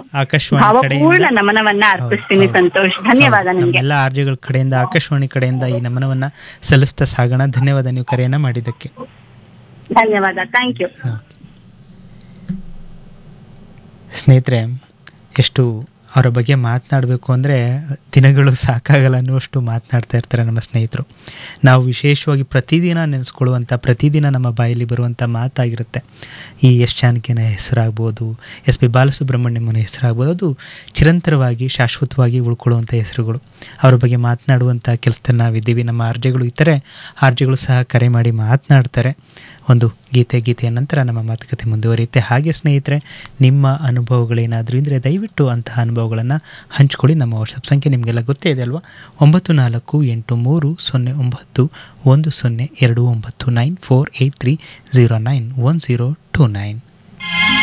ಆಕಾಶವಾಣಿ ಭಾವಪೂರ್ಣ ಕಡೆಯಿಂದ ನಮನವನ್ನ ಅರ್ಪಿಸ್ತೀನಿ ಹೌದು. ಸಂತೋಷ್ ಧನ್ಯವಾದ ಹೌದು, ನಿಮ್ಗೆ ನಮ್ಮೆಲ್ಲ ಆರ್ಜೆಗಳ ಕಡೆಯಿಂದ ಆಕಾಶವಾಣಿ ಕಡೆಯಿಂದ ಈ ನಮನವನ್ನ ಸಲ್ಲಿಸ್ತಾ ಸಾಗೋಣ ಧನ್ಯವಾದ ನೀವು ಕರೆಯನ್ನ ಮಾಡಿದ್ದಕ್ಕೆ ಧನ್ಯವಾದ ಥ್ಯಾಂಕ್ ಯು ಹಾ. ಸ್ನೇಹಿತರೆ ಎಷ್ಟು ಅವರ ಬಗ್ಗೆ ಮಾತನಾಡಬೇಕು ಅಂದರೆ ದಿನಗಳು ಸಾಕಾಗಲ್ಲ ಅನ್ನುವಷ್ಟು ಮಾತನಾಡ್ತಾ ಇರ್ತಾರೆ ನಮ್ಮ ಸ್ನೇಹಿತರು ನಾವು ವಿಶೇಷವಾಗಿ ಪ್ರತಿದಿನ ನೆನೆಸ್ಕೊಳ್ಳುವಂಥ ಪ್ರತಿದಿನ ನಮ್ಮ ಬಾಯಲ್ಲಿ ಬರುವಂಥ ಮಾತಾಗಿರುತ್ತೆ ಈ ಎಸ್ ಜಾನಕಿನ ಹೆಸರಾಗ್ಬೋದು ಎಸ್ ಪಿ ಬಾಲಸುಬ್ರಹ್ಮಣ್ಯಮನ ಹೆಸರಾಗ್ಬೋದು ಅದು ಚಿರಂತರವಾಗಿ ಶಾಶ್ವತವಾಗಿ ಉಳ್ಕೊಳ್ಳುವಂಥ ಹೆಸರುಗಳು ಅವರ ಬಗ್ಗೆ ಮಾತನಾಡುವಂಥ ಕೆಲಸದಲ್ಲಿ ನಾವಿದ್ದೀವಿ ನಮ್ಮ ಆರ್ಜೆಗಳು ಇದ್ದರೆ ಆರ್ಜೆಗಳು ಸಹ ಕರೆ ಮಾಡಿ ಮಾತನಾಡ್ತಾರೆ ಒಂದು ಗೀತೆ ಗೀತೆಯ ನಂತರ ನಮ್ಮ ಮಾತುಕತೆ ಮುಂದುವರಿಯುತ್ತೆ ಹಾಗೆ ಸ್ನೇಹಿತರೆ ನಿಮ್ಮ ಅನುಭವಗಳೇನಾದರೂ ಇದ್ದರೆ ದಯವಿಟ್ಟು ಅಂತಹ ಅನುಭವಗಳನ್ನು ಹಂಚ್ಕೊಳ್ಳಿ ನಮ್ಮ ವಾಟ್ಸಪ್ ಸಂಖ್ಯೆ ನಿಮಗೆಲ್ಲ ಗೊತ್ತೇ ಇದೆ ಅಲ್ವಾ ಒಂಬತ್ತು ನಾಲ್ಕು ಎಂಟು ಮೂರು ಸೊನ್ನೆ ಒಂಬತ್ತು ಒಂದು ಸೊನ್ನೆ ಎರಡು ಒಂಬತ್ತು nine four eight three zero nine one zero two nine